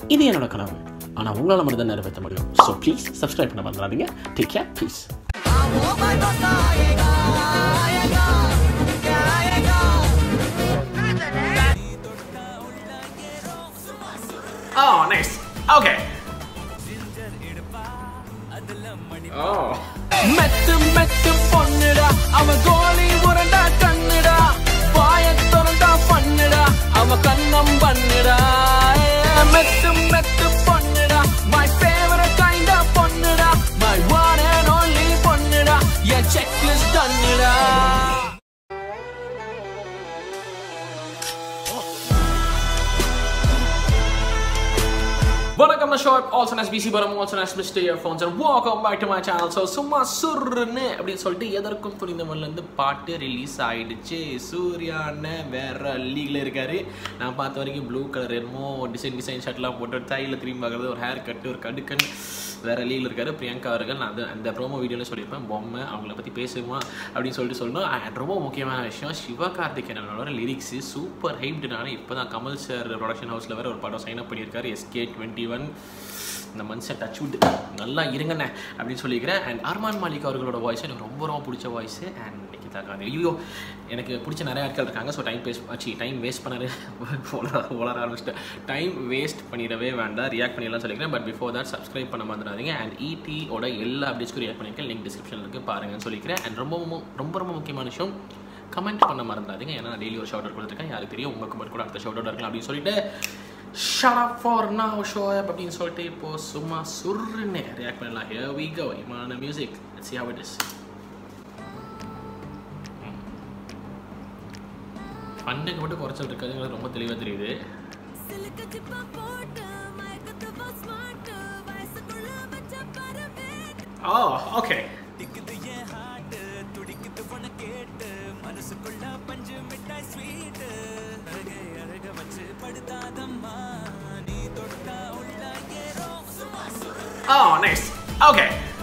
இது என்னோட கனவு ஆனால் உங்களால் மட்டும் தான் நிறைவேற்ற முடியும் ஸோ ப்ளீஸ் சப்ஸ்கிரைப் பண்ண மறந்துடாதீங்க take care please Oh, nice. Okay. Oh. மெத்து மெத்து பொண்ணுடா அவ கோலி உரண்டா கண்ணுடா வாய திறந்தா பண்ணுடா அவ கண்ணம் பண்ணுடா மெத்து மெத்து பொண்ணுடா மை ஃபேவரட் கைண்ட் ஆஃப் பொண்ணுடா மை ஒன் அண்ட் ஒன்லி பொண்ணுடா என் செக் லிஸ்ட் தண்ணுடா வணக்கம் நான் ஷோப் ஆல்சோ நஸ் பிசி பரம் ஆல்சோ நஸ் mister earphones and welcome back to my channel so சும்மா சுருன்னு அப்படின்னு சொல்லிட்டு எதற்கும் துணிந்தவன்லேருந்து பாட்டு ரிலீஸ் ஆயிடுச்சு சூர்யா அண்ணன் வேற லீக்ல இருக்காரு நான் பார்த்த வரைக்கும் ப்ளூ கலர் என்னமோ டிசைன் டிசைன் ஷர்ட்லாம் போட்டு தையில் திரும்பி பார்க்குறது ஒரு ஹேர் கட்டு ஒரு கடுக்கன் வேற லீக்ல இருக்காரு பிரியங்கா அவர்கள் நான் அது அந்த ப்ரோமோ வீடியோவில் சொல்லியிருப்பேன் பொம்மை அவங்கள பற்றி பேசுமா அப்படின்னு சொல்லிட்டு சொல்லணும் அண்ட் ரொம்ப முக்கியமான விஷயம் சிவகார்த்திகேயனோட லிரிக்ஸு சூப்பர் ஹைப்டுனால இப்போ தான் கமல் சார் ப்ரொடக்ஷன் ஹவுஸில் வேற ஒரு படம் சைன் அப் பண்ணியிருக்காரு எஸ்கே டுவெண்ட்டி ஒன் இந்த மனுஷன் டச் விட் நல்லா இருங்கண்ணே அப்படின்னு சொல்லிக்கிறேன் அண்ட் அர்மான் மாலிக் அவர்களோட வாய்ஸ் எனக்கு ரொம்ப ரொம்ப பிடிச்ச வாய்ஸ் அண்ட் நிக்கிதா காந்தி ஐயோ எனக்கு பிடிச்ச நிறைய ஆட்கள் இருக்காங்க ஸோ டைம் வேஸ்ட் ஆச்சு டைம் வேஸ்ட் பண்ணவே உலர உலர ஆரம்பிச்சிட்டேன் டைம் வேஸ்ட் பண்ணிடவே வேண்டாம் ரியாக்ட் பண்ணிடலாம் சொல்லிக்கிறேன் பட் பிஃபோர் தட் சப்ஸ்கிரைப் பண்ண மறந்துடாதீங்க அண்ட் ஈடியோட எல்லா அப்டேட்ஸ்க்கும் ரியாக்ட் பண்ணியிருக்கேன் லிங்க் டிஸ்கிரிப்ஷனில் இருக்குது பாருங்கன்னு சொல்லிக்கிறேன் அண்ட் ரொம்ப மு- ரொம்ப ரொம்ப முக்கியமான விஷயம் கமெண்ட் பண்ண மறந்துடாதீங்க ஏன்னா நான் டெய்லி ஒரு ஷவுட் அவுட் கொடுத்துருக்கேன் யாருக்கு தெரியும் உங்களுக்கு மட்டும் கூட அடுத்த ஷவுட் அவுட் இருக்கலாம் அப்படின்னு சொல்லிட்டு shut up for now show up அப்படின்னு சொல்லிட்டு இப்போ சும்மா சுருன்னு ரியாக்ட் பண்ணலாம் here we go Imman music see how it is ஃபண்டுக்கு மட்டும் குறைச்சல் இருக்காதுங்கிறது ரொம்ப தெளிவாக தெரியுது சிலுக்கு ஜிப்பா போட்டு மயக்கத்து பாஸ் மாட்டு வயசுக்குள்ள வச்ச பரவேட் ஓ ஓகே திக்குது என் ஹார்ட் துடிக்குது உன கேட்டு மனசுக்குள்ள பஞ்சு மிட்டாய் ஸ்வீட் அழக அழக வச்சு படுத்தாதம்மா நீ தொட்டா உள்ள ஏறும் ஓ நைஸ் ஓகே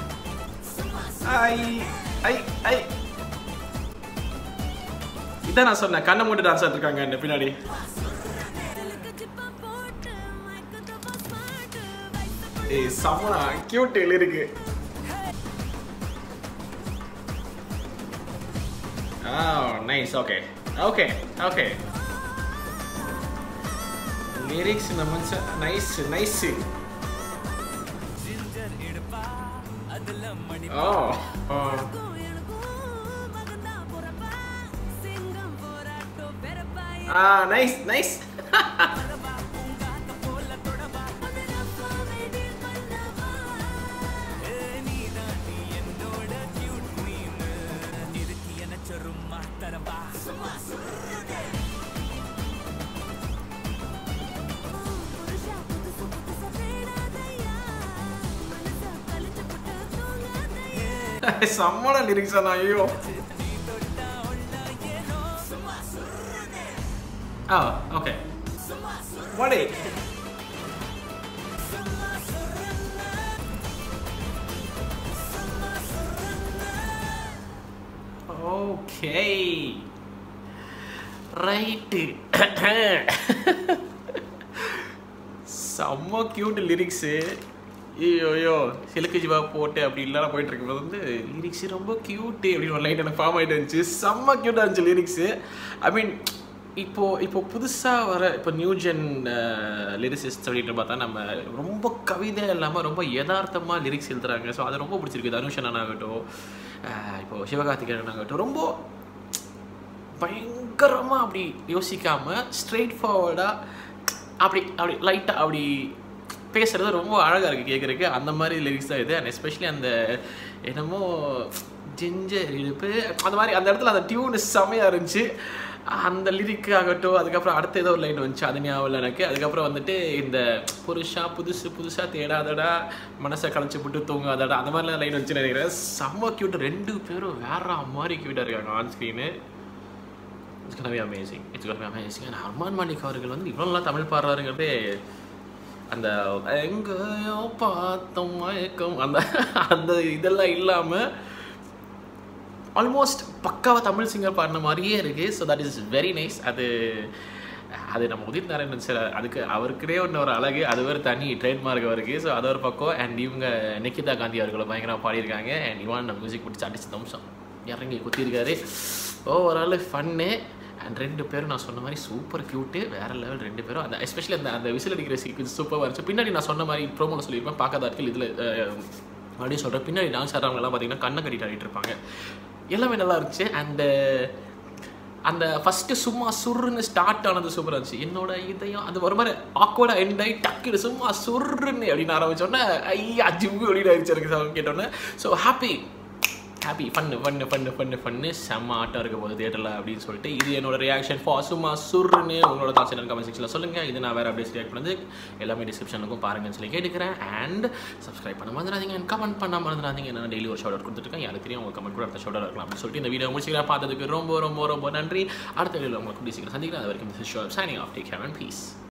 ஐ ஐ ஐ இதான் நான் சொன்னேன் கண்ணை மூட்டு டான்ஸ் இருக்காங்க இந்த பின்னாடி சிலுக்கு ஜிப்பா போட்டு மயக்கத்து பாஸ் மாட்டு வயசுக்குள்ள ஏய் சமனா கியூட் இருக்கு Oh, nice. Okay. Okay. Okay. Lyrics நம்ம நைஸ் நைஸ் ஓ எனக்கும் எனக்கும் மகந்தா பொறப்பா சிங்கம் போராட்டோ பெறப்பா ஆ நைஸ் நைஸ் புருஷா புதுசு புதுசா தேடாதையா மனச கழிச்சு போட்டு தூங்காதையா செம்மன லிரிக்ஸ் தான் ஐயோ ஆ ஓகே வாடே ஓகே ரைட்டு செம்ம கியூட் லிரிக்ஸு ஐயோயோ சிலுக்கு ஜிவா போட்டு அப்படி இல்லாம போயிட்டு இருக்கும்போது வந்து லிரிக்ஸ் ரொம்ப கியூட்டு அப்படின்னு ஒரு லைட் எனக்கு ஃபார்ம் ஆகிட்டு இருந்துச்சு செம்ம க்யூட்டாக இருந்துச்சு லிரிக்ஸு ஐ மீன் இப்போ இப்போ புதுசாக வர இப்போ நியூ ஜென் லிரிசிஸ்ட் அப்படின்ட்டு பார்த்தா நம்ம ரொம்ப கவிதை இல்லாமல் ரொம்ப யதார்த்தமாக லிரிக்ஸ் எழுதுறாங்க ஸோ அது ரொம்ப பிடிச்சிருக்கு தனுஷன் ஆகட்டும் அஹ் இப்போ சிவகார்த்திகேயன் ஆகட்டும் ரொம்ப பயங்கரமாக அப்படி யோசிக்காமல் ஸ்ட்ரெயிட் ஃபார்வர்டாக அப்படி அப்படி லைட்டாக அப்படி பேசுறது ரொம்ப அழகாக இருக்குது கேட்குறதுக்கு அந்த மாதிரி லிரிக்ஸ் தான் இது அண்ட் எஸ்பெஷலி அந்த என்னமோ ஜிஞ்சர் இழுப்பு அந்த மாதிரி அந்த இடத்துல அந்த டியூன் செமையாக இருந்துச்சு அந்த லிரிக் ஆகட்டும் அதுக்கப்புறம் அடுத்த ஏதோ ஒரு லைன் வந்துச்சு அது ஞாபகம் இல்லை எனக்கு அதுக்கப்புறம் வந்துட்டு இந்த புருஷா புதுசு புதுசாக தேடாதடா மனசை களைச்சி போட்டு தூங்காதடா அந்த மாதிரிலாம் லைன் வந்துச்சு நினைக்கிறேன் செம்ம கியூட் ரெண்டு பேரும் வேற மாதிரி கியூட்டாக இருக்காங்க on screen it's gonna be amazing it's gonna be amazing and Armaan Malik அவர்கள் வந்து இவ்வளோ நல்லா தமிழ் பாடுறாருங்கிறதே அந்த எங்கேயோ பார்த்தோம் மயக்கம் அந்த அந்த இதெல்லாம் இல்லாமல் ஆல்மோஸ்ட் பக்காவாக தமிழ் சிங்கர் பாடின மாதிரியே இருக்குது so that is very nice அது அது நம்ம உதித் நாராயணன் சார் அதுக்கு அவருக்குனே ஒன்று ஒரு அழகு அது ஒரு தனி ட்ரேட்மார்க் அவருக்கு ஸோ அது ஒரு பக்கம் அண்ட் இவங்க நிக்கிதா காந்தி அவர்களும் பயங்கரமாக பாடியிருக்காங்க அண்ட் இவான் மியூசிக் பிடிச்சி அடிச்சு தம்சம் இறங்கி குத்திருக்காரு ஓவரால் ஃபன்னு அண்ட் ரெண்டு பேரும் நான் சொன்ன மாதிரி சூப்பர் க்யூட்டு வேற லெவல் ரெண்டு பேரும் அந்த எஸ்பெஷலி அந்த அந்த விசில் அடிக்கிற சீக்வன்ஸ் சூப்பராக இருந்துச்சு பின்னாடி நான் சொன்ன மாதிரி ப்ரோமோவில் சொல்லியிருப்பேன் பார்க்காத ஆட்கள் இதில் அப்படின்னு சொல்கிறேன் பின்னாடி டான்ஸ் ஆடுறவங்கலாம் பார்த்தீங்கன்னா கண்ணை கட்டிட்டு ஆடிட்டு இருப்பாங்க எல்லாமே நல்லா இருந்துச்சு அண்ட் அந்த ஃபஸ்ட்டு சும்மா சுருன்னு ஸ்டார்ட் ஆனது சூப்பராக இருந்துச்சு என்னோட இதயம் அது ஒரு மாதிரி ஆக்வர்டாக எண்ட் ஆகி டக்குனு சும்மா சுருன்னு அப்படின்னு ஆரம்பிச்சோன்னே ஐயா ஜிம்மு அப்படின்னு ஆயிடுச்சு எனக்கு சவுண்ட் கேட்டோன்னே so happy happy fun fun fun fun fun செம்ம ஆட்டம் இருக்க போகுது தேட்டரில் அப்படின்னு சொல்லிட்டு இது என்னோட ரியாக்ஷன் ஃபார் சும்மா சுருன்னு உங்களோட தாட்ஸ் என்ன கமெண்ட் செக்ஷனில் சொல்லுங்கள் இது நான் வேறு அப்படியே ரியாக்ட் பண்ணது எல்லாமே டிஸ்கிரிப்ஷனுக்கும் பாருங்கன்னு சொல்லி கேட்டுக்கிறேன் அண்ட் சப்ஸ்கிரைப் பண்ண மறந்துடாதீங்க and கமெண்ட் பண்ண மறந்துடாதீங்க நான் டெய்லி ஒரு ஷோட் அவுட் கொடுத்துருக்கேன் யாருக்கு தெரியும் உங்கள் கமெண்ட் கூட அடுத்த ஷோட் இருக்கலாம் அப்படின்னு சொல்லிட்டு இந்த வீடியோ முடிச்சுக்கிறேன் பார்த்ததுக்கு ரொம்ப ரொம்ப ரொம்ப நன்றி அடுத்த வீடியோவில் உங்களுக்கு கூடிய சீக்கிரம் சந்திக்கிறேன் அது வரைக்கும் signing off take have and piece